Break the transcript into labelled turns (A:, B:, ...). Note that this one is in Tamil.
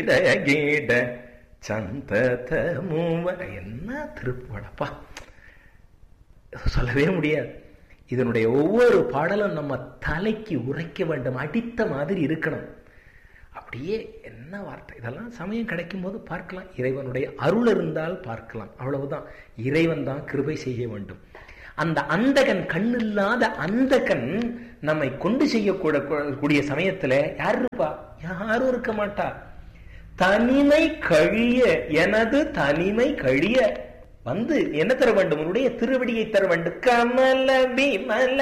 A: கீட கீட சந்தத மூவ என்ன திருப்பாடப்பா சொல்லவே முடியாது இதனுடைய ஒவ்வொரு பாடலும் நம்ம தலைக்கு உரைக்க வேண்டும் அடித்த மாதிரி இருக்கணும் அப்படியே என்ன வார்த்தை இதெல்லாம் சமயம் கிடைக்கும் போது பார்க்கலாம் இறைவனுடைய அருள் இருந்தால் பார்க்கலாம் அவ்வளவுதான் இறைவன் தான் கிருபை செய்ய வேண்டும் அந்த அந்தகன் கண்ணில்லாத அந்தகன் நம்மை கொண்டு செய்யக்கூட கூடிய சமயத்துல யார் இருப்பா யாரும் இருக்க மாட்டா தனிமை கழிய எனது தனிமை கழிய வந்து என்ன தர வேண்டும் உன்னுடைய திருவடியை தர வேண்டும் கமல விமல